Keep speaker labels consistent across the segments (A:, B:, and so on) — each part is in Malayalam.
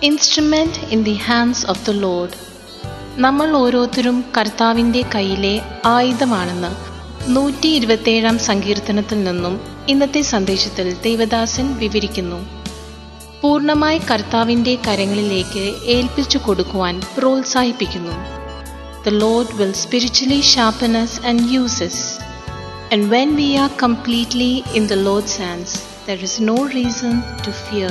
A: Instrument in the hands of the Lord നമ്മൾ ഓരോരുത്തരും കർത്താവിൻ്റെ കയ്യിലെ ആയുധമാണെന്ന് നൂറ്റി ഇരുപത്തേഴാം സങ്കീർത്തനത്തിൽ നിന്നും ഇന്നത്തെ സന്ദേശത്തിൽ ദേവദാസൻ വിവരിക്കുന്നു പൂർണ്ണമായി കർത്താവിൻ്റെ കരങ്ങളിലേക്ക് ഏൽപ്പിച്ചു കൊടുക്കുവാൻ പ്രോത്സാഹിപ്പിക്കുന്നു The Lord will spiritually sharpen us and use us. And when we are completely in the Lord's hands, there is no reason to fear.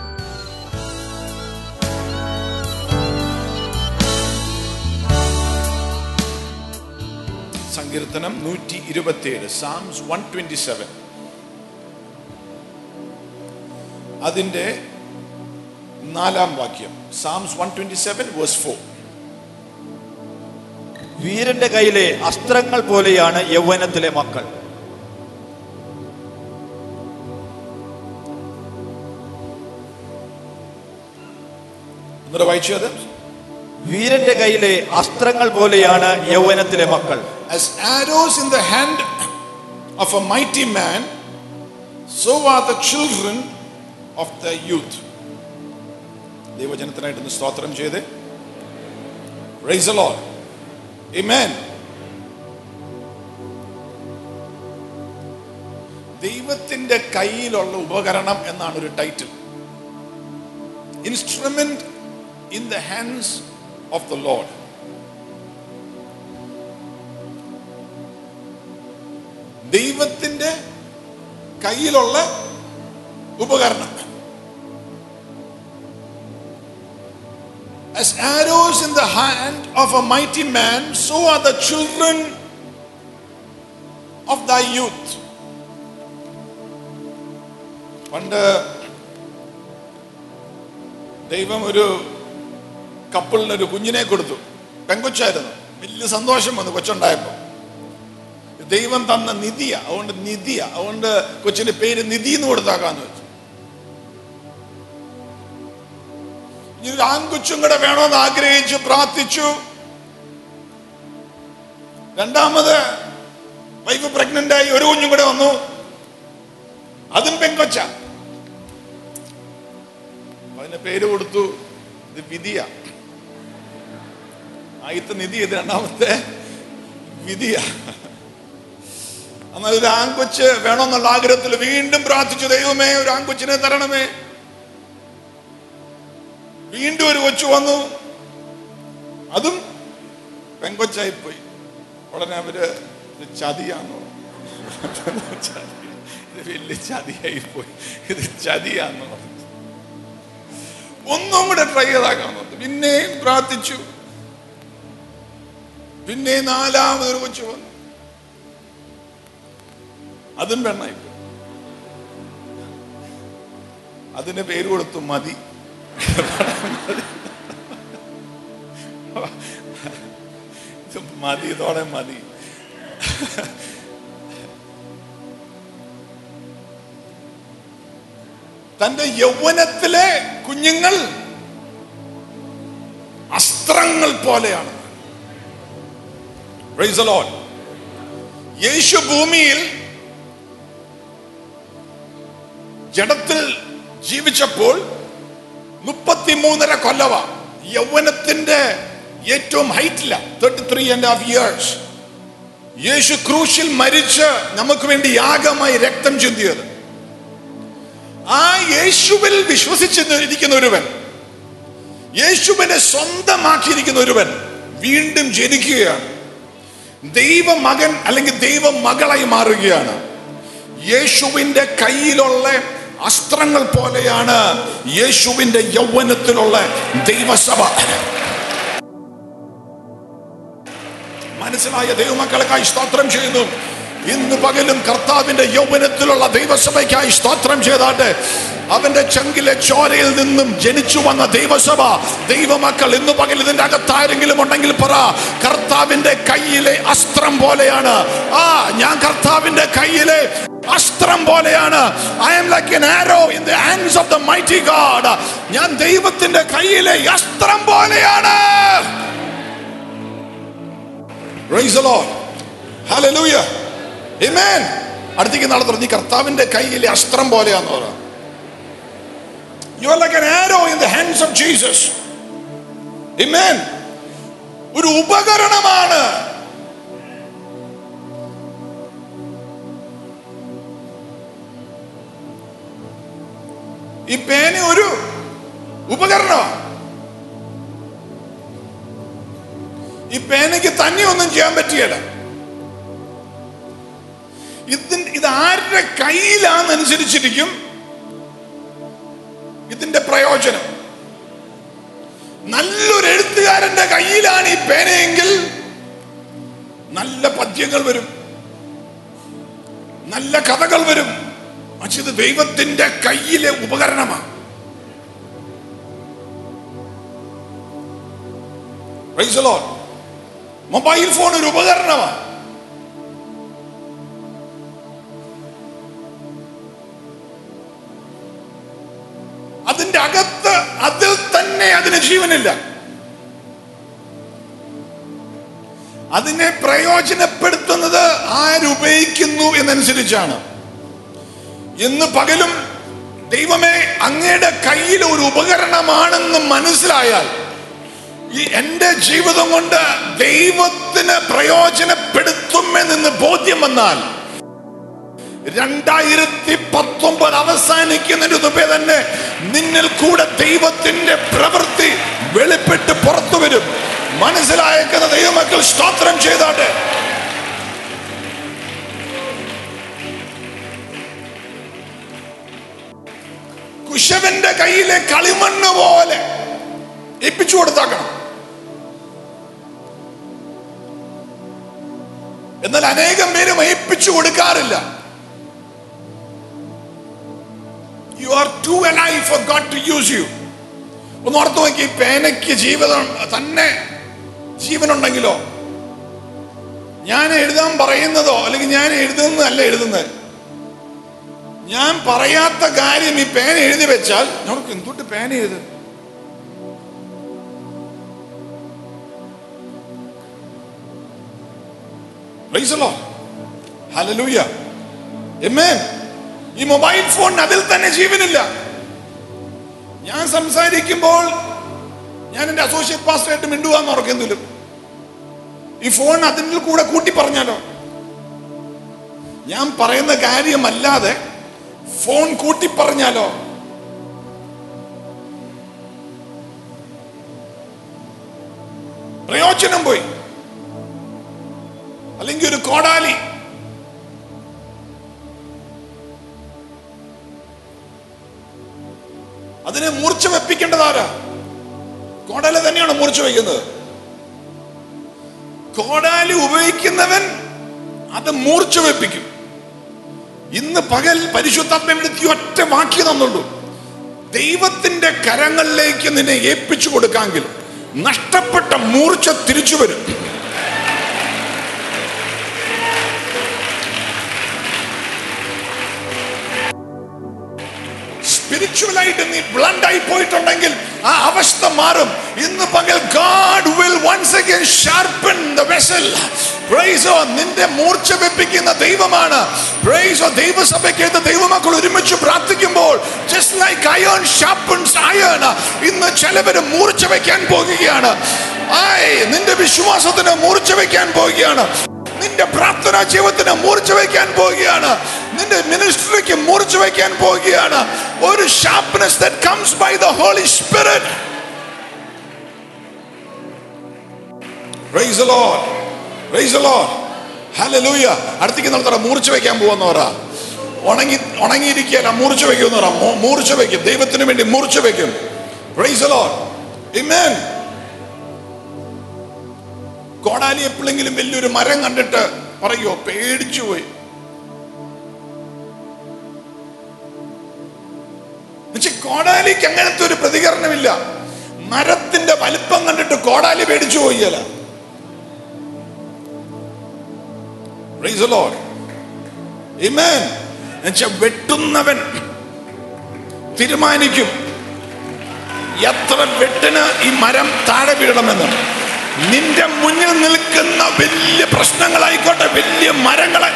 B: സങ്കീർത്തനം നൂറ്റി ഇരുപത്തിയേഴ് സാംസ് വൺ ട്വന്റി സെവൻ അതിന്റെ നാലാം വാക്യം Psalms one twenty seven verse four
C: വീരന്റെ കയ്യിലെ അസ്ത്രങ്ങൾ പോലെയാണ് യൗവനത്തിലെ മക്കൾ
B: എന്നിട്ട് വായിച്ചു അത്
C: വീരന്റെ കയ്യിലെ അസ്ത്രങ്ങൾ പോലെയാണ് യൗവനത്തിലെ മക്കൾ
B: As arrows in the hand of a mighty man, so are the children of the youth. ദൈവജനത്തിനായിട്ടൊന്ന് സ്തോത്രം ചെയ്ത് Praise the Lord. Amen. ദൈവത്തിന്റെ കയ്യിലുള്ള ഉപകരണം എന്നാണ് ഒരു title instrument in the hands of the Lord ദൈവത്തിന്റെ കയ്യിലുള്ള ഉപകരണം As arrows in the hand of a mighty man, so are the children of thy youth. പണ്ട് ദൈവം ഒരു കപ്പിളിന് ഒരു കുഞ്ഞിനെ കൊടുത്തു പെങ്കൊച്ചായിരുന്നു വലിയ സന്തോഷം വന്നു കൊച്ചുണ്ടായപ്പോൾ ദൈവം തന്ന നിധിയ അതുകൊണ്ട് നിധിയ അതുകൊണ്ട് കൊച്ചിന്റെ പേര് നിധി എന്ന് കൊടുത്താക്കാന്ന് വെച്ചു ഇനി ഒരു ആൺകൊച്ചും കൂടെ വേണമെന്ന് ആഗ്രഹിച്ചു പ്രാർത്ഥിച്ചു രണ്ടാമത് വൈഫ് പ്രഗ്നന്റ് ആയി ഒരു കുഞ്ഞും കൂടെ വന്നു അതും പെങ്കൊച്ച അതിന് പേര് കൊടുത്തു ഇത് വിധിയ ആദ്യത്തെ നിധി ഇത് രണ്ടാമത്തെ വിധിയ എന്നാൽ ഒരു ആൺകൊച്ച് വേണമെന്നുള്ള ആഗ്രഹത്തിൽ വീണ്ടും പ്രാർത്ഥിച്ചു ദൈവമേ ഒരു ആൺകൊച്ചിനെ തരണമേ വീണ്ടും ഒരു കൊച്ചു വന്നു അതും പെങ്കൊച്ചായി പോയി ഉടനെ അവര് ഇത് ചതിയാന്ന് പറഞ്ഞു ചതി. ഇത് വലിയ ചതിയായി പോയി ഇത് ചതിയാന്ന് പറഞ്ഞു ഒന്നും കൂടെ ട്രൈ ചെയ്താക്കാൻ പറഞ്ഞു പിന്നെയും പ്രാർത്ഥിച്ചു പിന്നെ നാലാമതൊരു കൊച്ചു വന്നു അതും പെണ്ണായി പോയി. അതിന് പേര് കൊടുത്തു മതി ഇത് മതി ഇതോടെ മതി തന്റെ യൗവനത്തിലെ കുഞ്ഞുങ്ങൾ അസ്ത്രങ്ങൾ പോലെയാണ് Praise the Lord. യേശു ഭൂമിയിൽ ജഡത്തിൽ ജീവിച്ചപ്പോൾ മുപ്പത്തിമൂന്നര കൊല്ലവ യൗവനത്തിന്റെ ഏറ്റവും ഹൈറ്റില്ല thirty three and half years യേശു ക്രൂശിൽ മരിച്ച് നമുക്ക് വേണ്ടി യാഗമായി രക്തം ചിന്തിയത് ആ യേശുവിൽ വിശ്വസിച്ചിരിക്കുന്ന ഒരുവൻ യേശുവിനെ സ്വന്തമാക്കിയിരിക്കുന്ന ഒരുവൻ വീണ്ടും ജനിക്കുകയാണ് ദൈവമകൻ അല്ലെങ്കിൽ ദൈവ മകളായി മാറുകയാണ് യേശുവിന്റെ കയ്യിലുള്ള അസ്ത്രങ്ങൾ പോലെയാണ് യേശുവിന്റെ യൗവനത്തിലുള്ള ദൈവസഭ മനസ്സിലായ ദൈവമക്കൾക്കായി സ്തോത്രം ചെയ്യുന്നു ഇന്ന് പകലും കർത്താവിന്റെ യൗവനത്തിലുള്ള ദൈവസഭയ്ക്കായി സ്തോത്രം ചെയ്താട്ടെ അവന്റെ ചങ്കിലെ ചോരയിൽ നിന്നും ജനിച്ചു വന്ന ദൈവസഭ ദൈവമക്കൾ ഇന്ന് പകൽ ഇതിന്റെ അകത്താരെങ്കിലും ഉണ്ടെങ്കിൽ പറ കർത്താവിന്റെ കയ്യിലെ അസ്ത്രം പോലെയാണ് ആ ഞാൻ കർത്താവിന്റെ കയ്യിലെ അസ്ത്രം പോലെയാണ് I'm like an arrow in the hands of the mighty God ഞാൻ ദൈവത്തിന്റെ കയ്യിലെ അസ്ത്രം പോലെയാണ് Praise the Lord. Hallelujah. Amen. അടുത്തേക്ക് നാളെ തുറന്ന് നീ കർത്താവിന്റെ കയ്യിലെ അസ്ത്രം പോലെയാന്ന് പറ You are like an arrow in the hands of Jesus. Amen. ഒരു ഉപകരണമാണ് ഈ പേന ഒരു ഉപകരണമാണ് ഈ പേനയ്ക്ക് തന്നെ ഒന്നും ചെയ്യാൻ പറ്റിയല്ല ഇതിൻ ഇത് ആരുടെ കയ്യിലാണെന്നനുസരിച്ചിരിക്കും ഇതിന്റെ പ്രയോജനം നല്ലൊരു എഴുത്തുകാരന്റെ കയ്യിലാണ് ഈ പേനയെങ്കിൽ നല്ല പദ്യങ്ങൾ വരും നല്ല കഥകൾ വരും പക്ഷെ ഇത് ദൈവത്തിന്റെ കയ്യിലെ ഉപകരണമാണ് Praise the Lord. Mobile phone ഒരു ഉപകരണമാണ് അതിന്റെ അകത്ത് അതിൽ തന്നെ അതിന് ജീവനില്ല അതിനെ പ്രയോജനപ്പെടുത്തുന്നത് ആരുപയോഗിക്കുന്നു എന്നനുസരിച്ചാണ് ഇന്ന് പകലും ദൈവമേ അങ്ങയുടെ കയ്യിൽ ഒരു ഉപകരണമാണെന്ന് മനസ്സിലായാൽ ഈ എന്റെ ജീവിതം കൊണ്ട് ദൈവത്തിന് പ്രയോജനപ്പെടുത്തുമെന്ന് ബോധ്യം വന്നാൽ രണ്ടായിരത്തി പത്തൊമ്പത് അവസാനിക്കുന്നതിന് മുമ്പേ തന്നെ നിന്നിൽ കൂടെ ദൈവത്തിന്റെ പ്രവൃത്തി വെളിപ്പെട്ട് പുറത്തു വരും മനസ്സിലായേക്കുന്ന ദൈവമക്കൾ സ്തോത്രം ചെയ്താട്ടെ കുശവന്റെ കയ്യിലെ കളിമണ്ണ് പോലെ ഏൽപ്പിച്ചു കൊടുത്താക്കണം എന്നാൽ അനേകം പേരും ഏൽപ്പിച്ചു കൊടുക്കാറില്ല you are to alive for God to use you ഒന്ന് ഓർത്ത് നോക്കി പേനയ്ക്ക് ജീവിതം തന്നെ ജീവനുണ്ടെങ്കിലോ ഞാൻ എഴുതാൻ പറയുന്നതോ അല്ലെങ്കിൽ ഞാൻ എഴുതുന്നതല്ല എഴുതുന്നത് ഞാൻ പറയാത്ത കാര്യം ഈ പേന എഴുതി വെച്ചാൽ നമുക്ക് എന്തുകൊണ്ട് പേന എഴുതും Praise the Lord. Hallelujah. Amen. ഈ മൊബൈൽ ഫോൺ അതിൽ തന്നെ ജീവനില്ല ഞാൻ സംസാരിക്കുമ്പോൾ ഞാൻ എൻ്റെ അസോസിയേറ്റ് പാസ്റ്ററായിട്ട് മിണ്ടുവാന്ന് ഓർക്കെന്തെങ്കിലും ഈ ഫോൺ അതിൻ്റെ കൂടെ കൂട്ടി പറഞ്ഞാലോ ഞാൻ പറയുന്ന കാര്യമല്ലാതെ ഫോൺ കൂട്ടി പറഞ്ഞാലോ പ്രയോജനം പോയി അല്ലെങ്കിൽ ഒരു കോടാലി അതിനെ മൂർച്ച വെപ്പിക്കേണ്ടതാരാ കോടാലി തന്നെയാണ് മൂർച്ച വയ്ക്കുന്നത് കോടാലി ഉപയോഗിക്കുന്നവൻ അത് മൂർച്ച വെപ്പിക്കും ഇന്ന് പകൽ പരിശുദ്ധാത്മെടുത്തി ഒറ്റ വാക്യ തന്നുള്ളൂ ദൈവത്തിന്റെ കരങ്ങളിലേക്ക് നിന്നെ ഏൽപ്പിച്ചു കൊടുക്കാമെങ്കിൽ നഷ്ടപ്പെട്ട മൂർച്ച തിരിച്ചു വരും സ്പിരിച്വലായിട്ട് നീ ബ്ലണ്ട് ആയി പോയിട്ടുണ്ടെങ്കിൽ ആ അവസ്ഥ മാറും ഇന്ന് പകൽ God will once again sharpen the vessel പ്രൈസോ നിന്റെ മൂർച്ച വെപ്പിക്കുന്ന ദൈവമാണ് പ്രൈസോ ദൈവസഭയ്ക്ക് ദൈവമക്കൾ ഒരുമിച്ച് പ്രാർത്ഥിക്കുമ്പോൾ just like iron sharpens iron ഇന്ന് ചിലവര് മൂർച്ച വെക്കാൻ പോകുകയാണ് ആയ് നിന്റെ വിശ്വാസത്തിന് മൂർച്ച വെക്കാൻ പോവുകയാണ് നിന്റെ പ്രാർത്ഥനാ ജീവിതത്തിന് മൂർച്ച വയ്ക്കാൻ പോവുകയാണ് നിന്റെ മിനിസ്ട്രിക്ക് മൂർച്ച വയ്ക്കാൻ പോവുകയാണ് ഒരു sharpness that comes by the Holy Spirit praise the Lord praise the Lord hallelujah അടുത്തേക്ക് നടത്തറ മൂർച്ച വയ്ക്കാൻ പോവാന്ന് പറ ഉണങ്ങി ഉണങ്ങിയിരിക്കുകയല്ല മൂർച്ച വയ്ക്കും പറ മൂ- മൂർച്ച വയ്ക്കും ദൈവത്തിന് വേണ്ടി മൂർച്ച വയ്ക്കും പ്രൈസ് ദി ലോർഡ് ആമേൻ കോടാലി എപ്പോഴെങ്കിലും വലിയൊരു മരം കണ്ടിട്ട് പറയോ പേടിച്ചു പോയി എന്നുവെച്ചാ കോടാലിക്ക് അങ്ങനത്തെ ഒരു പ്രതികരണമില്ല മരത്തിന്റെ വലിപ്പം കണ്ടിട്ട് കോടാലി പേടിച്ചു പോയല്ല വെട്ടുന്നവൻ തീരുമാനിക്കും എത്ര വെട്ടിന് ഈ മരം താഴെ വീഴണമെന്ന് നിന്റെ മുന്നിൽ നിൽക്കുന്ന വലിയ പ്രശ്നങ്ങളായിക്കോട്ടെ വലിയ മരങ്ങളെ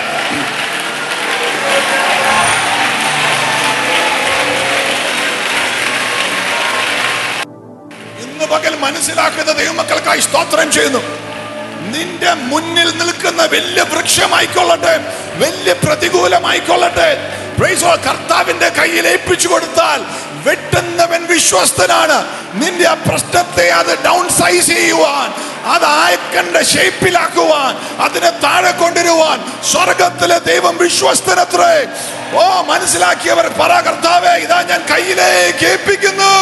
B: പകൽ മനസ്സിലാക്കുന്ന ദൈവമക്കൾക്കായി സ്തോത്രം ചെയ്യുന്നു നിന്റെ മുന്നിൽ നിൽക്കുന്ന വലിയ വൃക്ഷമായിക്കൊള്ളട്ടെ വലിയ പ്രതികൂലമായിക്കൊള്ളട്ടെ Praise the Lord. കർത്താവിന്റെ കയ്യിൽ ഏൽപ്പിച്ചു കൊടുത്താൽ വെട്ടുന്നവൻ വിശ്വസ്തനാണ് നിന്റെ ആ പ്രശ്നത്തെ അത് ഡൗൺ സൈസ് ചെയ്യുവാൻ അത് ആയക്കണ്ട ഷേപ്പിലാക്കുവാൻ അതിനെ താഴെ കൊണ്ടുവരുവാൻ സ്വർഗത്തിലെ ദൈവം വിശ്വസ്തനത്രേ ഓ മനസ്സിലാക്കിയവർ പറ കർത്താവേ ഇതാ ഞാൻ കയ്യിലേക്ക് ഏൽപ്പിക്കുന്നു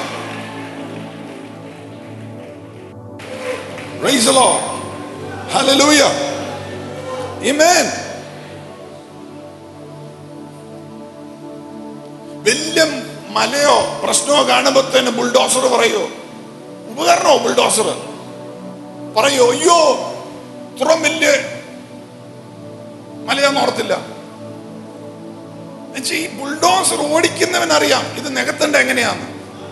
B: Praise the Lord. Hallelujah. Amen. വലിയ മലയോ പ്രശ്നമോ കാണുമ്പോ തന്നെ ബുൾഡോസർ പറയോ ഉപകരണോ ബുൾഡോസർ പറയോ അയ്യോ ഇത്രയും വലിയ മലയാന്ന് ഓർത്തില്ല എന്നുവെച്ചാ ഈ ബുൾഡോസർ ഓടിക്കുന്നവൻ അറിയാം ഇത് നികത്തണ്ട എങ്ങനെയാന്ന്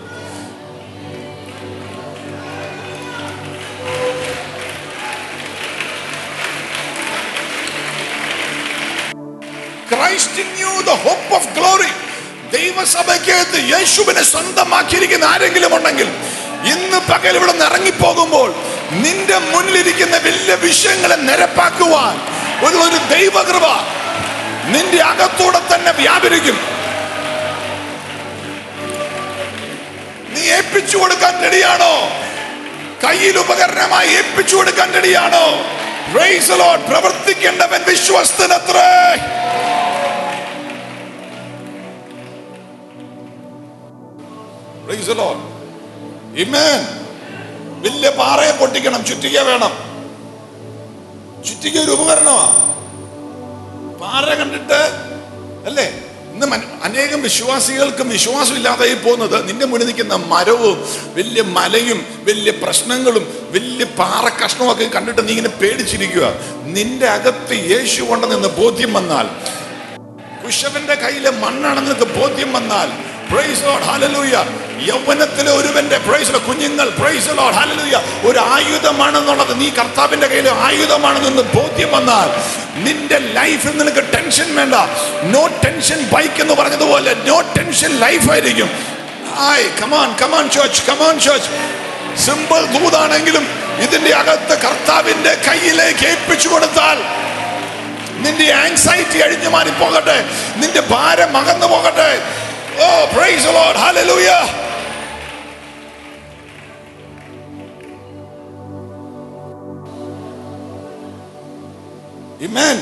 B: Christ in you, the hope of glory. ദൈവസഭയ്ക്കകത്ത് യേശുവിനെ സ്വന്തമാക്കിയിരിക്കുന്ന ആരെങ്കിലും ഉണ്ടെങ്കിൽ ഇന്ന് പകൽ ഇവിടെ നിന്ന് ഇറങ്ങിപ്പോകുമ്പോൾ നിന്റെ മുന്നിലിരിക്കുന്ന വലിയ വിഷയങ്ങളെ നിരപ്പാക്കുവാൻ ഒരു ഒരു ദൈവകൃപ നിന്റെ അകത്തൂടെ തന്നെ വ്യാപരിക്കും നീ ഏൽപ്പിച്ചു കൊടുക്കാൻ റെഡിയാണോ കയ്യിൽ ഉപകരണമായി ഏൽപ്പിച്ചു കൊടുക്കാൻ റെഡിയാണോ Praise the Lord. പ്രവർത്തിക്കേണ്ടവൻ വിശ്വസ്തനത്രേ Praise the Lord. Amen. വലിയ പാറയെ പൊട്ടിക്കണം ചുറ്റിക വേണം ചുറ്റിക ഒരു ഉപകരണമാ പാറ കണ്ടിട്ട് അല്ലേ ഇന്ന് മന- അനേകം വിശ്വാസികൾക്കും വിശ്വാസമില്ലാതെ പോകുന്നത് നിന്റെ മുന്നിൽ നിൽക്കുന്ന മരവും വലിയ മലയും വലിയ പ്രശ്നങ്ങളും വലിയ പാറ കഷ്ണമൊക്കെ കണ്ടിട്ട് നീ ഇങ്ങനെ പേടിച്ചിരിക്കുക നിന്റെ അകത്ത് യേശു ഉണ്ടെന്ന് ബോധ്യം വന്നാൽ കുശവന്റെ കയ്യിലെ മണ്ണാണെന്ന് നിനക്ക് ബോധ്യം വന്നാൽ പ്രൈസ് ലോർഡ് ഹല്ലേലൂയ യൗവനത്തിലെ ഒരുവന്റെ പ്രൈസ് ലോർഡ് കുഞ്ഞുങ്ങൾ പ്രൈസ് ലോർഡ് ഹല്ലേലൂയ ഒരു ആയുധമാണെന്നുള്ളത് നീ കർത്താവിന്റെ കയ്യിലെ ആയുധമാണെന്ന് ബോധ്യം വന്നാൽ നിന്റെ ലൈഫിൽ നിനക്ക് ടെൻഷൻ വേണ്ട നോ ടെൻഷൻ ബൈക്ക് എന്ന് പറഞ്ഞതുപോലെ നോ ടെൻഷൻ ലൈഫ് ആയിരിക്കും hi come on come on church come on church simple ദൂതാണെങ്കിലും ഇതിന്റെ അകത്ത് കർത്താവിന്റെ കയ്യിലേക്ക് ഏൽപ്പിച്ചു കൊടുത്താൽ നിന്റെ ആങ്സൈറ്റി അഴിഞ്ഞു മാറി പോകട്ടെ നിന്റെ ഭാരം അകന്നു പോകട്ടെ oh praise Lord hallelujah Amen.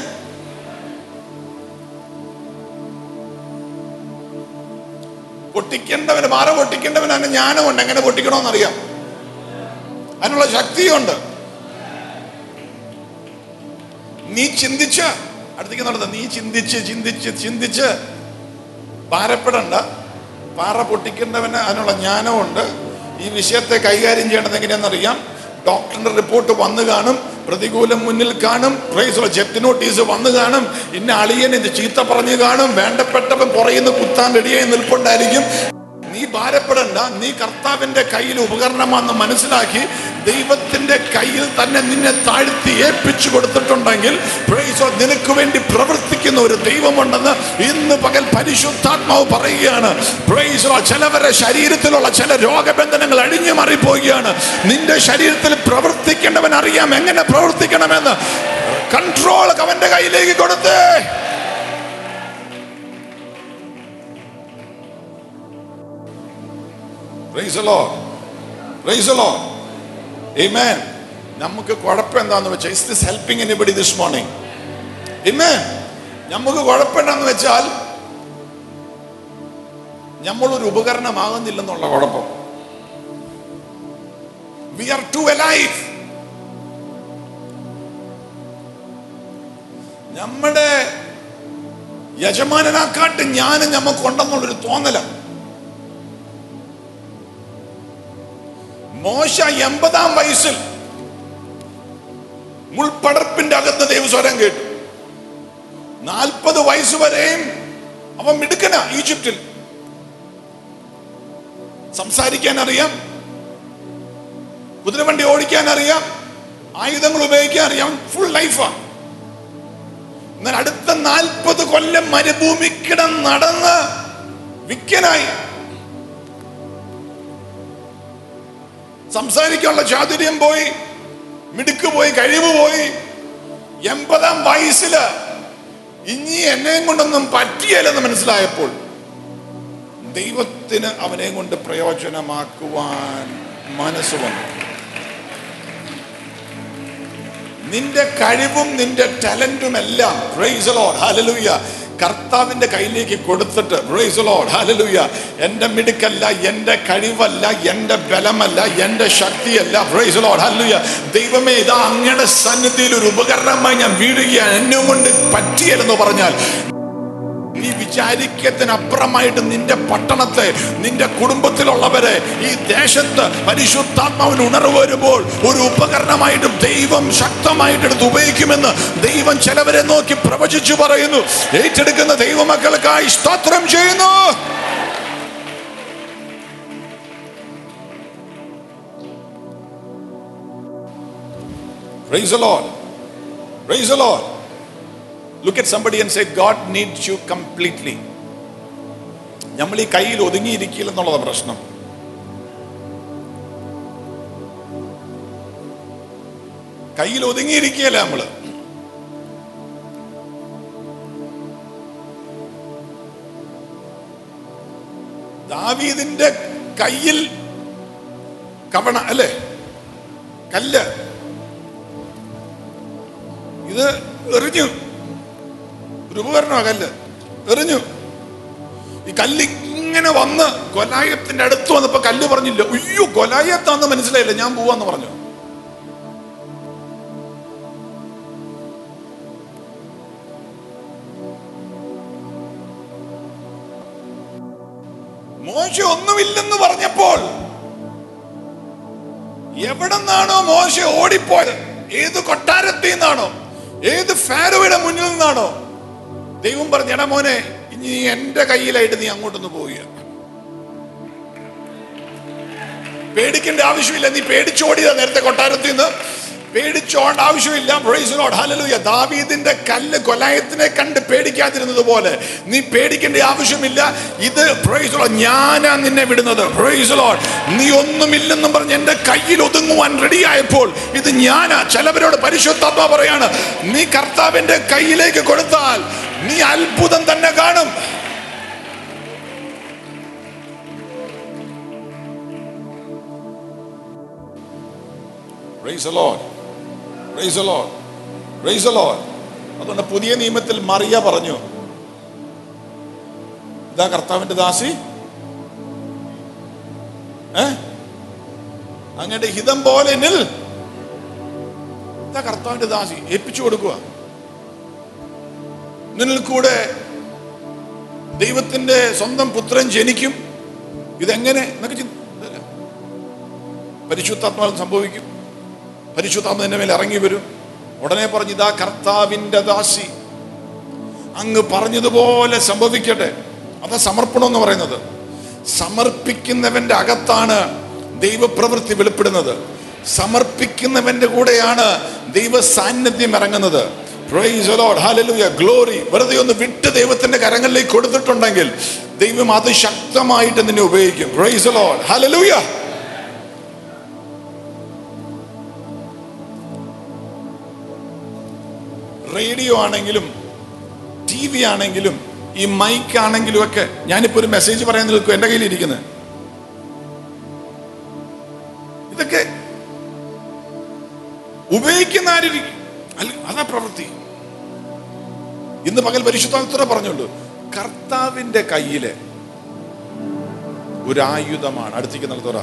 B: പൊട്ടിക്കേണ്ടവന് പാറ പൊട്ടിക്കേണ്ടവന് അതിന് ജ്ഞാനമുണ്ട് എങ്ങനെ പൊട്ടിക്കണമെന്നറിയാം അതിനുള്ള ശക്തിയുണ്ട് നീ ചിന്തിച്ച് അടുത്തേക്ക് നടന്ന നീ ചിന്തിച്ച് ചിന്തിച്ച് ചിന്തിച്ച് ഭാരപ്പെടണ്ട പാറ പൊട്ടിക്കേണ്ടവന് അതിനുള്ള ജ്ഞാനമുണ്ട് ഈ വിഷയത്തെ കൈകാര്യം ചെയ്യേണ്ടത് എങ്ങനെയാണെന്നറിയാം ഡോക്ടറിന്റെ റിപ്പോർട്ട് വന്നു കാണും പ്രതികൂലം മുന്നിൽ കാണും പ്രൈസ് ജപ്തി നോട്ടീസ് വന്നു കാണും ഇന്ന അളിയൻ ഇത് ചീത്ത പറഞ്ഞു കാണും വേണ്ടപ്പെട്ടവൻ പുറയുന്ന കുത്താൻ റെഡിയായി നിൽപ്പുണ്ടായിരിക്കും നീ ഭാരപ്പെടണ്ട നീ കർത്താവിന്റെ കയ്യിൽ ഉപകരണമാണെന്ന് മനസ്സിലാക്കി ദൈവത്തിന്റെ കയ്യിൽ തന്നെ നിന്നെ താഴ്ത്തി ഏൽപ്പിച്ചു കൊടുത്തിട്ടുണ്ടെങ്കിൽ praise God, നിനക്ക് വേണ്ടി പ്രവർത്തിക്കുന്ന ഒരു ദൈവമുണ്ടെന്ന് ഇന്ന് പകൽ പരിശുദ്ധാത്മാവ് പറയുകയാണ് Praise God. ചിലവരെ ശരീരത്തിലുള്ള ചില രോഗബന്ധനങ്ങൾ അഴിഞ്ഞു മാറിപ്പോവുകയാണ് നിന്റെ ശരീരത്തിൽ പ്രവർത്തിക്കേണ്ടവൻ അറിയാം എങ്ങനെ പ്രവർത്തിക്കണമെന്ന് കൺട്രോൾ അവന്റെ കയ്യിലേക്ക് കൊടുത്തേ Praise the Lord. Praise the Lord. Amen. നമുക്ക് കുഴപ്പം എന്താന്ന് വെച്ചാൽ is this helping anybody this morning Amen. നമുക്ക് കുഴപ്പമുണ്ടെന്ന് വെച്ചാൽ നമ്മളൊരു ഉപകരണമാകുന്നില്ലെന്നുള്ള കുഴപ്പം വി ആർ ടു അലൈവ് നമ്മുടെ യജമാനനാക്കാട്ട് ഞാനും നമുക്കുണ്ടെന്നുള്ളൊരു തോന്നലാണ് മോശ എൺപതാം വയസ്സിൽ മുൾപ്പടർപ്പിന്റെ അകത്ത് ദൈവസ്വരം കേട്ടു നാൽപ്പത് വയസ്സ് വരെയും അവൻ മിടുക്കന ഈജിപ്തിൽ സംസാരിക്കാൻ അറിയാം കുതിരവണ്ടി ഓടിക്കാൻ അറിയാം ആയുധങ്ങൾ ഉപയോഗിക്കാൻ അറിയാം ഫുൾ ലൈഫാ എന്നാൽ അടുത്ത നാൽപ്പത് കൊല്ലം മരുഭൂമിക്കിടം നടന്ന് വിക്കനായി സംസാരിക്കാനുള്ള ചാതുര്യം പോയി മിടുക്ക് പോയി കഴിവ് പോയി എൺപതാം വയസ്സില് ഇനി എന്നെയും കൊണ്ടൊന്നും പറ്റിയല്ലെന്ന് മനസ്സിലായപ്പോൾ ദൈവത്തിന് അവനെ കൊണ്ട് പ്രയോജനമാക്കുവാൻ മനസ്സ് വന്നു നിന്റെ കഴിവും നിന്റെ ടാലന്റും എല്ലാം പ്രൈസ് ലോഡ് ഹല്ലേലൂയ കർത്താവിന്റെ കയ്യിലേക്ക് കൊടുത്തിട്ട് പ്രൈസ് ലോഡ് ഹല്ലേലൂയ എൻ്റെ മിടുക്കല്ല എൻ്റെ കഴിവല്ല എൻ്റെ ബലമല്ല എൻ്റെ ശക്തിയല്ല പ്രൈസ് ലോഡ് ഹല്ലേലൂയ ദൈവമേ ഇതാ അങ്ങയുടെ സന്നിധിയിൽ ഒരു ഉപകരണമായി ഞാൻ വീഴുകയാണ് എന്നെ കൊണ്ട് പറ്റിയല്ലെന്ന് പറഞ്ഞാൽ നീ വിചാരിക്കത്തിനപ്പുറമായിട്ട് നിന്റെ പട്ടണത്തെ നിന്റെ കുടുംബത്തിലുള്ളവരെ ഈ ദേശത്ത് പരിശുദ്ധാത്മാവിന് ഉണർവ് വരുമ്പോൾ ഒരു ഉപകരണമായിട്ട് ദൈവം ശക്തമായിട്ട് എടുത്ത് ഉപയോഗിക്കുമെന്ന് ദൈവം ചിലവരെ നോക്കി പ്രവചിച്ചു പറയുന്നു ഏറ്റെടുക്കുന്ന ദൈവമക്കൾക്കായി സ്തോത്രം ചെയ്യുന്നു Praise the Lord. Praise the Lord. Look at somebody and say, God needs you completely. നമ്മൾ ഈ കയ്യിൽ ഒതുങ്ങിയിരിക്കില്ല എന്നുള്ളതാ പ്രശ്നം കയ്യിൽ ഒതുങ്ങിയിരിക്കുകയല്ല നമ്മള് ദാവീദിന്റെ കയ്യിൽ കവണ അല്ലേ കല്ല് ഇത് എറിഞ്ഞു ഒരു ഉപകരണമാണ് കല്ല് എറിഞ്ഞു ഈ കല്ല് ഇങ്ങനെ വന്ന് കൊലായത്തിന്റെ അടുത്ത് വന്നപ്പോ കല്ല് പറഞ്ഞില്ല അയ്യോ കൊലായത്താന്ന് മനസ്സിലായില്ല ഞാൻ പോവാന്ന് പറഞ്ഞു മോശ ഒന്നുമില്ലെന്ന് പറഞ്ഞപ്പോൾ എവിടെ നിന്നാണോ മോശ ഓടിപ്പോയത് ഏത് കൊട്ടാരത്തിൽ നിന്നാണോ ഏത് ഫാരോയുടെ മുന്നിൽ നിന്നാണോ ദൈവം പറഞ്ഞു എടാ മോനെ ഇനി നീ എന്റെ കയ്യിലായിട്ട് നീ അങ്ങോട്ടൊന്ന് പോവുക പേടിക്കേണ്ട ആവശ്യമില്ല നീ പേടിച്ചോടിയതാ നേരത്തെ കൊട്ടാരത്തിൽ നിന്ന് പേടിച്ചോണ്ട ആവശ്യമില്ല പ്രൈസ് ലോഡ് ഹല്ലേലൂയ ദാവീദിന്റെ കല്ല് കൊലായത്തിനെ കണ്ട് പേടിക്കാതിരുന്നത് പോലെ നീ പേടിക്കേണ്ട ആവശ്യമില്ല ഇത് പ്രൈസ് ലോഡ് ഞാനാ നിന്നെ വിടുന്നത് പ്രൈസ് ലോഡ് നീ ഒന്നുമില്ലെന്നും പറഞ്ഞ് എന്റെ കയ്യിൽ ഒതുങ്ങുവാൻ റെഡിയായപ്പോൾ ഇത് ഞാനാ ചിലവരോട് പരിശുദ്ധാത്മ പറയാണ് നീ കർത്താവിന്റെ കയ്യിലേക്ക് കൊടുത്താൽ നീ അത്ഭുതം തന്നെ കാണും Praise the Lord. Praise the Lord. Praise the Lord. അതുകൊണ്ട് പുതിയ നിയമത്തിൽ മറിയ പറഞ്ഞു ഇതാ കർത്താവിന്റെ ദാസി ഏ അങ്ങയുടെ ഹിതം പോലെ നിൽ ഇതാ കർത്താവിന്റെ ദാസി ഏൽപ്പിച്ചു കൊടുക്കുക നിന്നിൽ കൂടെ ദൈവത്തിന്റെ സ്വന്തം പുത്രൻ ജനിക്കും ഇതെങ്ങനെ എന്നൊക്കെ ചിന്ത പരിശുദ്ധാത്മാവ് സംഭവിക്കും പരിശുദ്ധാത്മ നിന്റെ മേൽ ഇറങ്ങി വരും ഉടനെ പറഞ്ഞു ഇതാ കർത്താവിന്റെ ദാസി അങ്ങ് പറഞ്ഞതുപോലെ സംഭവിക്കട്ടെ അതാ സമർപ്പണം എന്ന് പറയുന്നത് സമർപ്പിക്കുന്നവന്റെ അകത്താണ് ദൈവപ്രവൃത്തി വെളിപ്പെടുന്നത് സമർപ്പിക്കുന്നവന്റെ കൂടെയാണ് ദൈവ സാന്നിധ്യം ഇറങ്ങുന്നത് Praise the Lord. Hallelujah. Glory. വെറുതെ ഒന്ന് വിട്ട് ദൈവത്തിന്റെ കരങ്ങളിലേക്ക് കൊടുത്തിട്ടുണ്ടെങ്കിൽ ദൈവം അത് ശക്തമായിട്ട് നിന്നെ ഉപയോഗിക്കും Praise the Lord. Hallelujah. Radio ആണെങ്കിലും ടി വി ആണെങ്കിലും ഈ മൈക്ക് ആണെങ്കിലും ഒക്കെ ഞാനിപ്പോ ഒരു മെസ്സേജ് പറയാൻ നിൽക്കും എന്റെ കയ്യിൽ ഇരിക്കുന്നത് ഇതൊക്കെ ഉപയോഗിക്കുന്ന ആരിരിക്കും അല്ല അതാ പ്രവൃത്തി ഇന്ന് പകൽ പരിശുദ്ധാത്ര പറഞ്ഞുള്ളൂ കർത്താവിന്റെ കയ്യില് ഒരു ആയുധമാണ് അടുത്തേക്ക് നിർത്തുക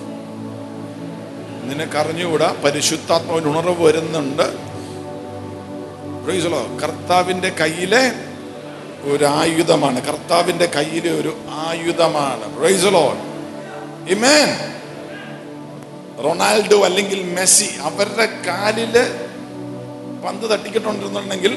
B: നിനക്കറിഞ്ഞുകൂടാ പരിശുദ്ധാത്മാവിന് ഉണർവ് വരുന്നുണ്ട് Praise the Lord. കർത്താവിന്റെ കയ്യിലെ ഒരു ആയുധമാണ് കർത്താവിന്റെ കയ്യിലെ ഒരു ആയുധമാണ് Praise the Lord. Amen. Ronaldo അല്ലെങ്കിൽ മെസ്സി അവരുടെ കാലില് പന്ത് തട്ടിക്കിട്ടുണ്ടിരുന്നുണ്ടെങ്കിൽ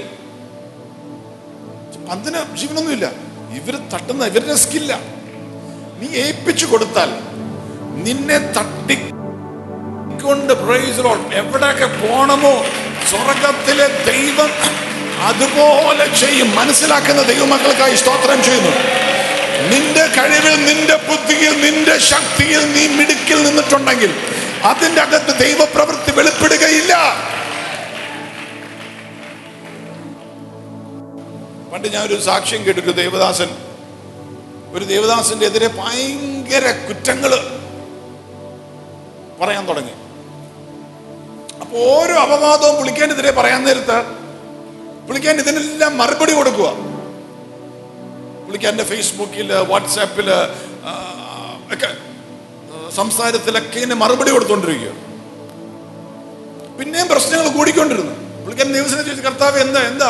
B: പന്തിന് ജീവനൊന്നുമില്ല ഇവര് തട്ടുന്ന ഇവരുടെ സ്കില്ല നീ ഏൽപ്പിച്ചു കൊടുത്താൽ നിന്നെ തട്ടിക്കൊണ്ട് പ്രൈസ് ലോഡ് എവിടെയൊക്കെ പോണമോ സ്വർഗത്തിലെ ദൈവം അതുപോലെ ചെയ്യും മനസ്സിലാക്കുന്ന ദൈവമക്കൾക്കായി സ്തോത്രം ചെയ്യുന്നു നിന്റെ കഴിവിൽ നിന്റെ ബുദ്ധിയിൽ നിന്റെ ശക്തിയിൽ നീ മിടുക്കിൽ നിന്നിട്ടുണ്ടെങ്കിൽ അതിന്റെ അകത്ത് ദൈവപ്രവൃത്തി വെളിപ്പെടുകയില്ല പണ്ട് ഞാൻ ഒരു സാക്ഷ്യം കേട്ടു ദേവദാസൻ ഒരു ദേവദാസന്റെ എതിരെ ഭയങ്കര കുറ്റങ്ങള് പറയാൻ തുടങ്ങി അപ്പൊ ഓരോ അപവാദവും പുള്ളിക്കാനെതിരെ പറയാൻ നേരത്ത് പുള്ളിക്കാൻ ഇതിനെല്ലാം മറുപടി കൊടുക്കുക പുള്ളിക്കാരൻ്റെ ഫേസ്ബുക്കില് വാട്സാപ്പില് ആ, ഒക്കെ ആ, സംസാരത്തിലൊക്കെ ഇതിന് മറുപടി കൊടുത്തോണ്ടിരിക്കുക പിന്നെയും പ്രശ്നങ്ങൾ കൂടിക്കൊണ്ടിരുന്നു പുള്ളിക്കാരൻ ദിവസം ചോദിച്ചു കർത്താവ് എന്താ എന്താ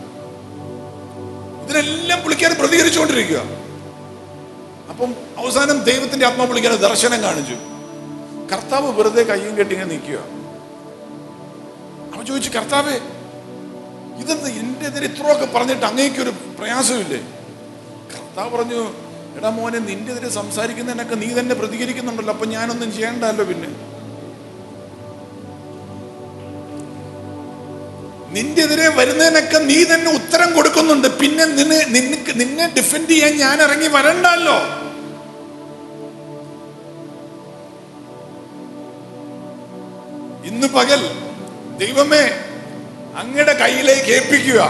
B: ഇതിനെല്ലാം പുള്ളിക്കാരൻ പ്രതികരിച്ചുകൊണ്ടിരിക്കുക അപ്പം അവസാനം ദൈവത്തിന്റെ ആത്മാ പുള്ളിക്കാരൻ ദർശനം കാണിച്ചു കർത്താവ് വെറുതെ കയ്യും കെട്ടി ഇങ്ങനെ നിൽക്കുക അവൻ ചോദിച്ചു കർത്താവേ ഇതെന്ത് എൻ്റെ എതിരെ ഇത്രയൊക്കെ പറഞ്ഞിട്ട് അങ്ങേക്ക് ഒരു പ്രയാസമില്ലേ കർത്താവ് പറഞ്ഞു എടാ മോനെ നിന്റെ എതിരെ സംസാരിക്കുന്നതിനൊക്കെ നീ തന്നെ പ്രതികരിക്കുന്നുണ്ടല്ലോ അപ്പൊ ഞാനൊന്നും ചെയ്യണ്ടല്ലോ പിന്നെ നിന്റെ എതിരെ വരുന്നതിനൊക്കെ നീ തന്നെ ഉത്തരം കൊടുക്കുന്നുണ്ട് പിന്നെ നിന്നെ നിനക്ക് നിന്നെ ഡിഫെൻഡ് ചെയ്യാൻ ഞാൻ ഇറങ്ങി വരണ്ടല്ലോ ഇന്ന് പകൽ ദൈവമേ അങ്ങയുടെ കയ്യിലേക്ക് ഏൽപ്പിക്കുക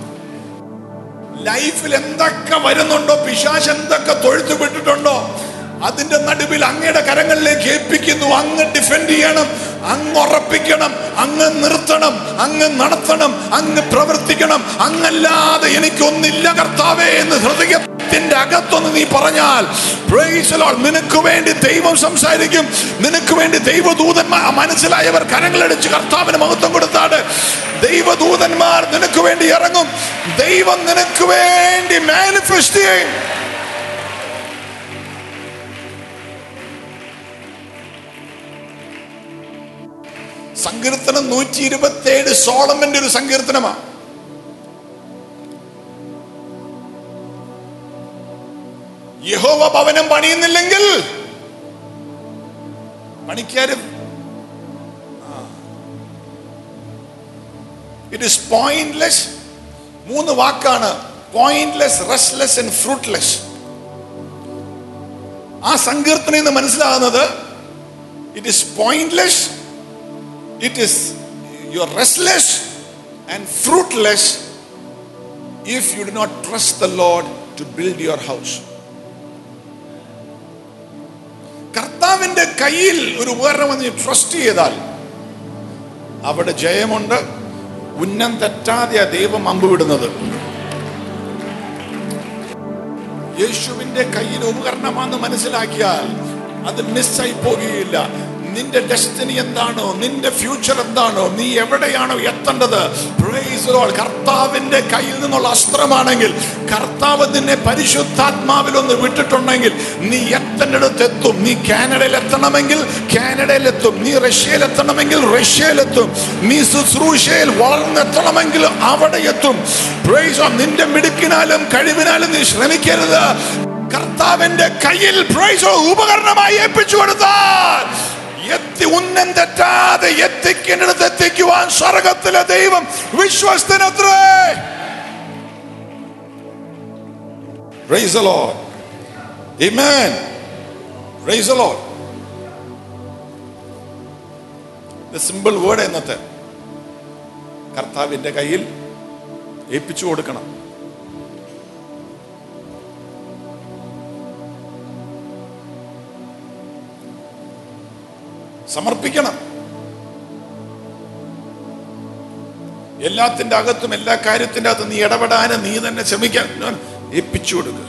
B: ലൈഫിൽ എന്തൊക്കെ വരുന്നുണ്ടോ പിശാശ് എന്തൊക്കെ തൊഴുത്തു വിട്ടിട്ടുണ്ടോ അതിന്റെ നടുവിൽ അങ്ങയുടെ കരങ്ങളിലേക്ക് ഏൽപ്പിക്കുന്നു അങ്ങ് ഡിഫെൻഡ് ചെയ്യണം അങ്ങ് ഉറപ്പിക്കണം അങ്ങ് നിർത്തണം അങ്ങ് നടത്തണം അങ്ങ് പ്രവർത്തിക്കണം അങ്ങല്ലാതെ എനിക്കൊന്നില്ല കർത്താവേ എന്ന് ഹൃദയത്തിന്റെ അകത്തൊന്ന് നീ പറഞ്ഞാൽ praise the Lord. നിനക്ക് വേണ്ടി ദൈവം സംസാരിക്കും നിനക്ക് വേണ്ടി ദൈവദൂതന്മാർ മനസ്സിലായവർ കരങ്ങളടിച്ച് കർത്താവിന് മഹത്വം കൊടുത്താണ് ദൈവദൂതന്മാർ നിനക്ക് വേണ്ടി ഇറങ്ങും ദൈവം നിനക്ക് വേണ്ടി മാനിഫെസ്റ്റ് ചെയ്യും സങ്കീർത്തനം നൂറ്റി ഇരുപത്തി ഏഴ് സോളമന്റെ ഒരു സങ്കീർത്തനമാണ് യഹോവ ഭവനം പണിയുന്നില്ലെങ്കിൽ പണിക്കാരും ഇറ്റ് ഇസ് പോയിന്റ്ലെസ് മൂന്ന് വാക്കാണ് പോയിന്റ്ലെസ് റെസ്റ്റ്ലെസ് ആൻഡ് ഫ്രൂട്ട്ലെസ് ആ സങ്കീർത്തനം എന്ന് മനസ്സിലാകുന്നത് it is pointless it is you're restless and fruitless if you do not trust the Lord to build your house. കർത്താവിന്റെ കയ്യിൽ ഒരു ഉപകരണം വന്ന് ട്രസ്റ്റ് ചെയ്താൽ അവിടെ ജയമുണ്ട് ഉന്നം തെറ്റാതെ ദൈവം അമ്പ് വിടുന്നത് യേശുവിന്റെ കയ്യിൽ ഉപകരണമാണെന്ന് മനസ്സിലാക്കിയാൽ അത് മിസ്സായി പോകുകയില്ല നിന്റെ ഡെസ്റ്റിനി എന്താണോ നിന്റെ ഫ്യൂച്ചർ എന്താണോ നീ എവിടെയാണോ എത്തേണ്ടത് Praise the Lord. കർത്താവിന്റെ കയ്യിൽ നിന്നുള്ള അസ്ത്രമാണെങ്കിൽ കർത്താവ് നിന്നെ പരിശുദ്ധാത്മാവിൽ ഒന്ന് വിട്ടിട്ടുണ്ടെങ്കിൽ നീ എത്തേണ്ടടുത്ത് എത്തും നീ കാനഡയിൽ എത്തണമെങ്കിൽ കാനഡയിൽ എത്തും നീ റഷ്യയിൽ എത്തണമെങ്കിൽ റഷ്യയിലെത്തും നീ ശുശ്രൂഷയിൽ വളർന്നെത്തണമെങ്കിൽ അവിടെ എത്തും Praise the Lord. നിന്റെ മിടുക്കിനാലും കഴിവിനാലും നീ ശ്രമിക്കരുത് കർത്താവിന്റെ കയ്യിൽ പ്രൈസോ ഉപകരണമായി ഏൽപ്പിച്ചു കൊടുത്താൽ എത്തി ഉന്നം തെറ്റാതെ എത്തിക്കേണ്ടടുത്ത് എത്തിക്കുവാൻ സ്വർഗത്തിലെ ദൈവം വിശ്വസ്തനത്രേ Praise the Lord. Amen. Praise the Lord. The simple word എന്നത്തെ കർത്താവിന്റെ കയ്യിൽ ഏൽപ്പിച്ചു കൊടുക്കണം സമർപ്പിക്കണം എല്ലാത്തിന്റെ അകത്തും എല്ലാ കാര്യത്തിന്റെ അകത്തും നീ ഇടപെടാനും നീ തന്നെ ശ്രമിക്കാൻ ഞാൻ ഏൽപ്പിച്ചു കൊടുക്കുക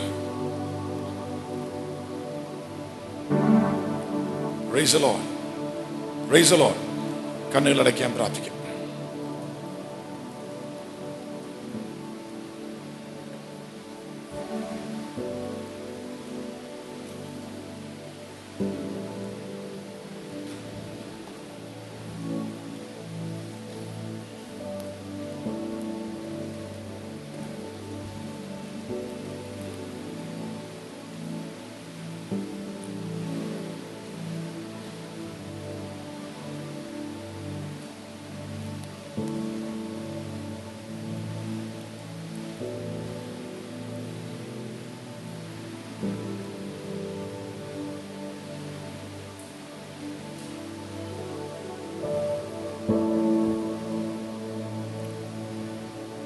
B: Praise the Lord. Praise the Lord. കണ്ണുകളടയ്ക്കാൻ പ്രാർത്ഥിക്കും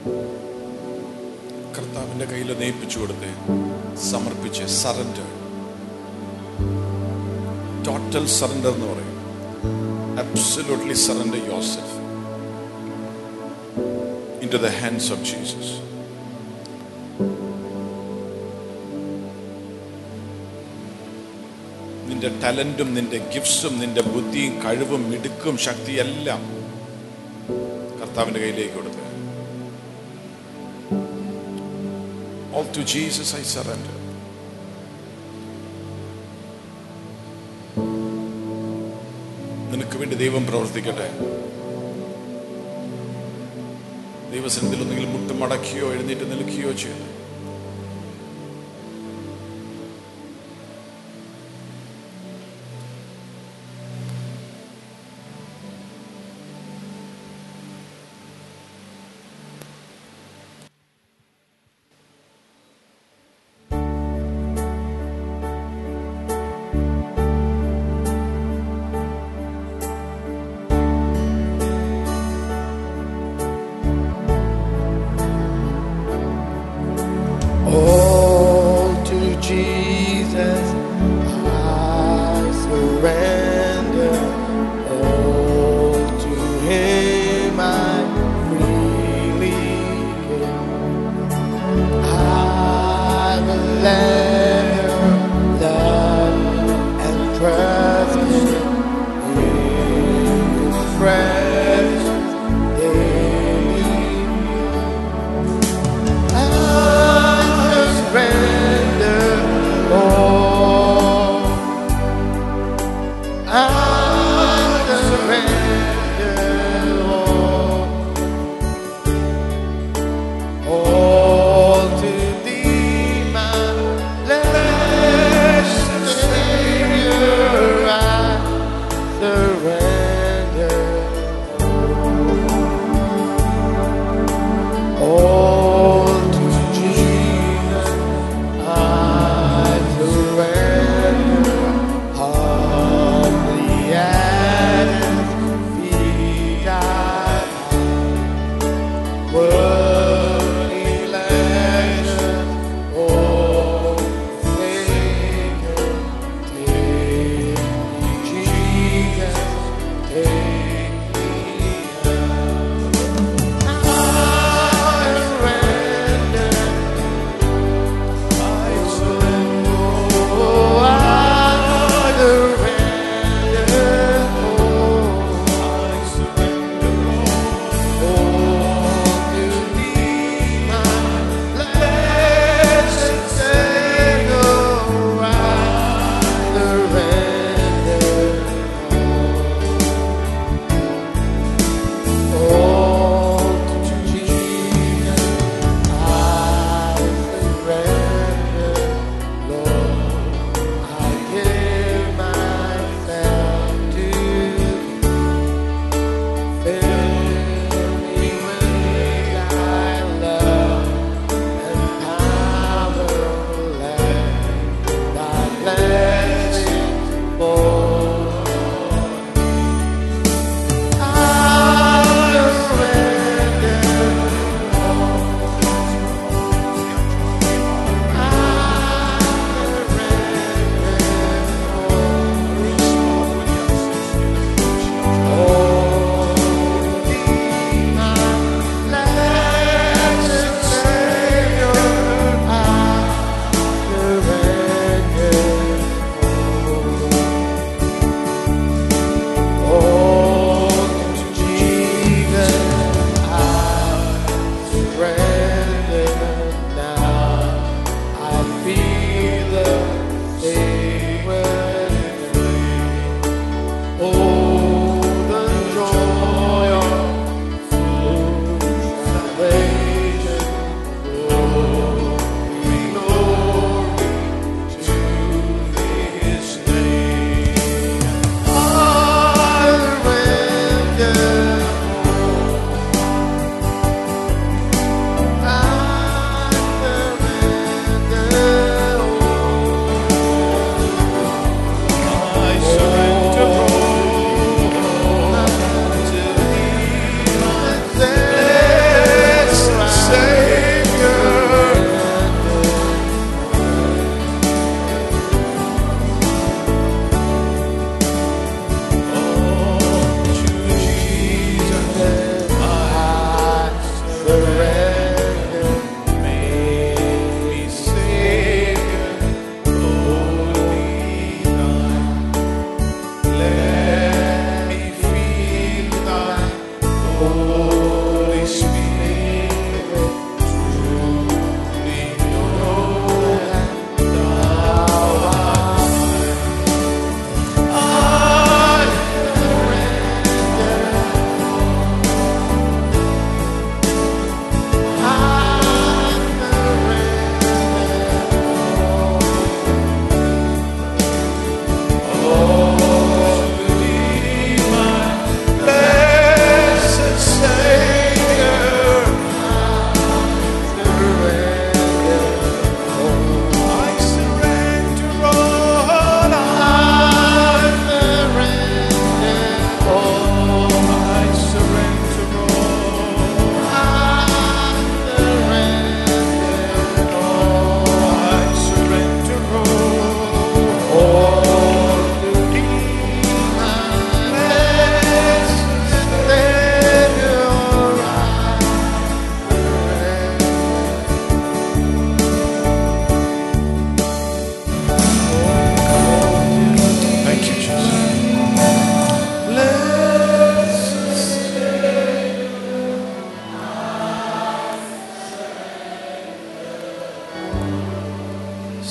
B: കർത്താവിന്റെ കയ്യിൽ നയിപ്പിച്ചു കൊടുത്ത് സമർപ്പിച്ച് സറണ്ടർ ടോട്ടൽ സറണ്ടർ എന്ന് പറയും absolutely surrender yourself into the hands of Jesus നിന്റെ ടാലന്റും നിന്റെ ഗിഫ്റ്റ്സും നിന്റെ ബുദ്ധിയും കഴിവും മിടുക്കും ശക്തിയും എല്ലാം കർത്താവിന്റെ കയ്യിലേക്ക് കൊടുത്ത് All to Jesus I surrender. നിനക്ക് വേണ്ടി ദൈവം പ്രവർത്തിക്കട്ടെ ദൈവസനത്തിൽ ഒന്നെങ്കിലും മുട്ടുമടക്കിയോ എഴുന്നേറ്റ് നിൽക്കുകയോ ചെയ്തു
D: All to Jesus I surrender. All to Him I freely give. I will let Him love and trust Him in His presence daily. I surrender all. I surrender all. All to Thee, my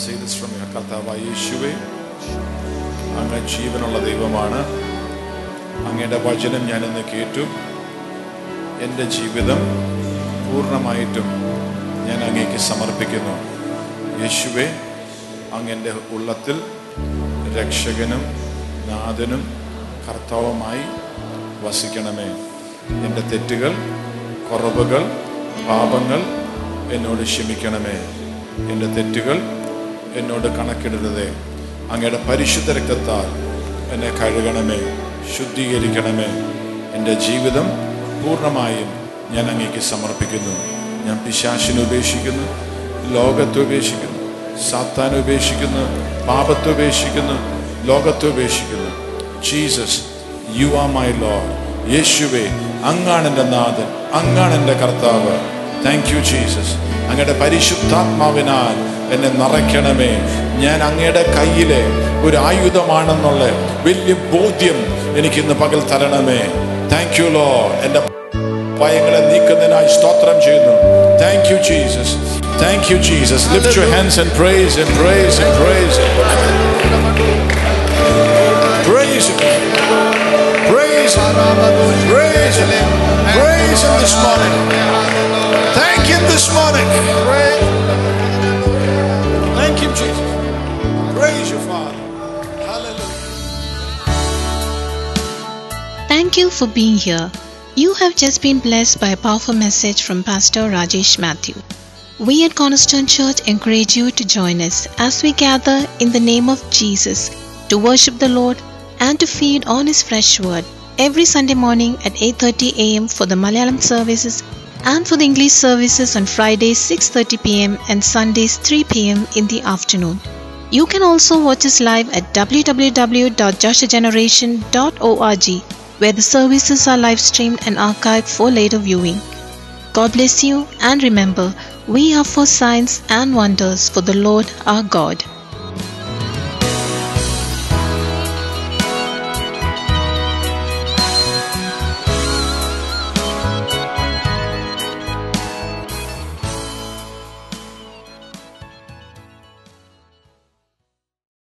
B: say this from your കർത്താവായ യേശുവേ അങ്ങ് ജീവനുള്ള ദൈവമാണ് അങ്ങയുടെ വചനം ഞാനിന്ന് കേട്ടു എൻ്റെ ജീവിതം പൂർണ്ണമായിട്ടും ഞാൻ അങ്ങേക്ക് സമർപ്പിക്കുന്നു യേശുവേ അങ്ങൻ്റെ ഉള്ളത്തിൽ രക്ഷകനും നാഥനും കർത്താവുമായി വസിക്കണമേ എൻ്റെ തെറ്റുകൾ കുറവുകൾ പാപങ്ങൾ എന്നോട് ക്ഷമിക്കണമേ എൻ്റെ തെറ്റുകൾ എന്നോട് കണക്കിടരുതേ അങ്ങയുടെ പരിശുദ്ധ രക്തത്താൽ എന്നെ കഴുകണമേ ശുദ്ധീകരിക്കണമേ എൻ്റെ ജീവിതം പൂർണ്ണമായും ഞാൻ അങ്ങേക്ക് സമർപ്പിക്കുന്നു ഞാൻ പിശാശിനെ ഉപേക്ഷിക്കുന്നു ലോകത്തെ ഉപേക്ഷിക്കുന്നു സാത്താനെ ഉപേക്ഷിക്കുന്നു പാപത്തെ ഉപേക്ഷിക്കുന്നു ലോകത്തെ ഉപേക്ഷിക്കുന്നു Jesus you are my Lord യേശുവേ അങ്ങാണ് എൻ്റെ നാഥൻ അങ്ങാണ് എൻ്റെ കർത്താവ് താങ്ക് യു ജീസസ് അങ്ങയുടെ പരിശുദ്ധാത്മാവിനാൽ എന്നെ നിറയ്ക്കണമേ ഞാൻ അങ്ങയുടെ കയ്യിലെ ഒരു ആയുധമാണെന്നുള്ള വലിയ ബോധ്യം എനിക്ക് ഇന്ന് പകൽ തരണമേ താങ്ക് യു ലോ എൻ്റെ ഭയങ്ങളെ നീക്കുന്നതിനായി സ്തോത്രം ചെയ്യുന്നു thank you Jesus thank you Jesus lift your hands and praise and praise and praise praise Praise Him. Praise Him. Praise Him this morning. Thank Him this morning. Thank Him, Jesus. Praise you, Father. Hallelujah.
A: Thank you for being here. You have just been blessed by a powerful message from Pastor Rajesh Matthew. We at Cornerstone Church encourage you to join us as we gather in the name of Jesus to worship the Lord and to feed on his fresh word every Sunday morning at 8:30 a.m. for the Malayalam services and for the English services on Fridays 6:30 p.m. and Sundays 3 p.m. in the afternoon. You can also watch us live at www.joshageneration.org where the services are live streamed and archived for later viewing. God bless you and remember, we are for signs and wonders for the Lord our God.